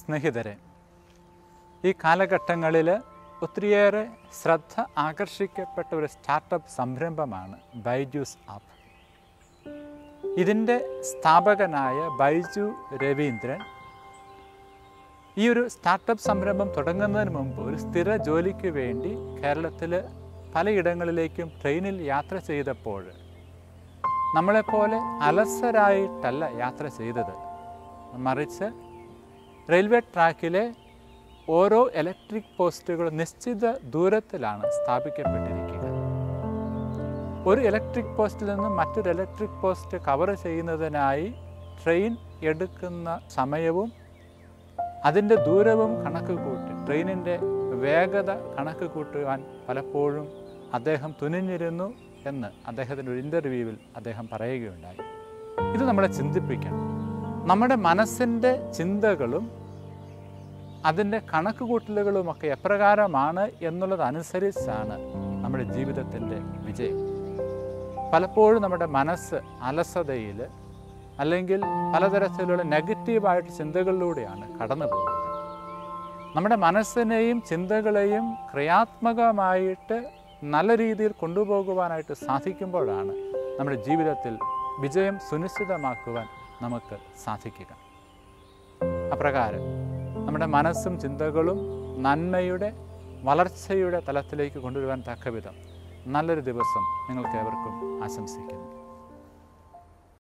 സ്നേഹിതരെ ഈ കാലഘട്ടങ്ങളിൽ ഒത്തിരിയേറെ ശ്രദ്ധ ആകർഷിക്കപ്പെട്ട ഒരു സ്റ്റാർട്ടപ്പ് സംരംഭമാണ് ബൈജൂസ് ആപ്പ് ഇതിൻ്റെ സ്ഥാപകനായ ബൈജു രവീന്ദ്രൻ ഈ ഒരു സ്റ്റാർട്ടപ്പ് സംരംഭം തുടങ്ങുന്നതിന് മുമ്പ് ഒരു സ്ഥിര ജോലിക്ക് വേണ്ടി കേരളത്തിൽ പലയിടങ്ങളിലേക്കും ട്രെയിനിൽ യാത്ര ചെയ്തപ്പോൾ നമ്മളെപ്പോലെ അലസരായിട്ടല്ല യാത്ര ചെയ്തത് മറിച്ച് റെയിൽവേ ട്രാക്കിലെ ഓരോ ഇലക്ട്രിക് പോസ്റ്റുകളും നിശ്ചിത ദൂരത്തിലാണ് സ്ഥാപിക്കപ്പെട്ടിരിക്കുക ഒരു ഇലക്ട്രിക് പോസ്റ്റിൽ നിന്നും മറ്റൊരു ഇലക്ട്രിക് പോസ്റ്റ് കവർ ചെയ്യുന്നതിനായി ട്രെയിൻ എടുക്കുന്ന സമയവും അതിൻ്റെ ദൂരവും കണക്ക് കൂട്ടി ട്രെയിനിൻ്റെ വേഗത കണക്ക് കൂട്ടുവാൻ പലപ്പോഴും അദ്ദേഹം തുനിഞ്ഞിരുന്നു എന്ന് അദ്ദേഹത്തിൻ്റെ ഒരു ഇൻ്റർവ്യൂവിൽ അദ്ദേഹം പറയുകയുണ്ടായി ഇത് നമ്മളെ ചിന്തിപ്പിക്കണം നമ്മുടെ മനസ്സിൻ്റെ ചിന്തകളും അതിൻ്റെ കണക്ക് കൂട്ടലുകളുമൊക്കെ എപ്രകാരമാണ് എന്നുള്ളതനുസരിച്ചാണ് നമ്മുടെ ജീവിതത്തിൻ്റെ വിജയം പലപ്പോഴും നമ്മുടെ മനസ്സ് അലസതയിൽ അല്ലെങ്കിൽ പലതരത്തിലുള്ള നെഗറ്റീവായിട്ട് ചിന്തകളിലൂടെയാണ് കടന്നു പോകുന്നത് നമ്മുടെ മനസ്സിനെയും ചിന്തകളെയും ക്രിയാത്മകമായിട്ട് നല്ല രീതിയിൽ കൊണ്ടുപോകുവാനായിട്ട് സാധിക്കുമ്പോഴാണ് നമ്മുടെ ജീവിതത്തിൽ വിജയം സുനിശ്ചിതമാക്കുവാൻ നമുക്ക് സാധിക്കുക അപ്രകാരം നമ്മുടെ മനസ്സും ചിന്തകളും നന്മയുടെ വളർച്ചയുടെ തലത്തിലേക്ക് കൊണ്ടുവരുവാൻ തക്കവിധം നല്ലൊരു ദിവസം നിങ്ങൾക്ക് ഏവർക്കും ആശംസിക്കുന്നു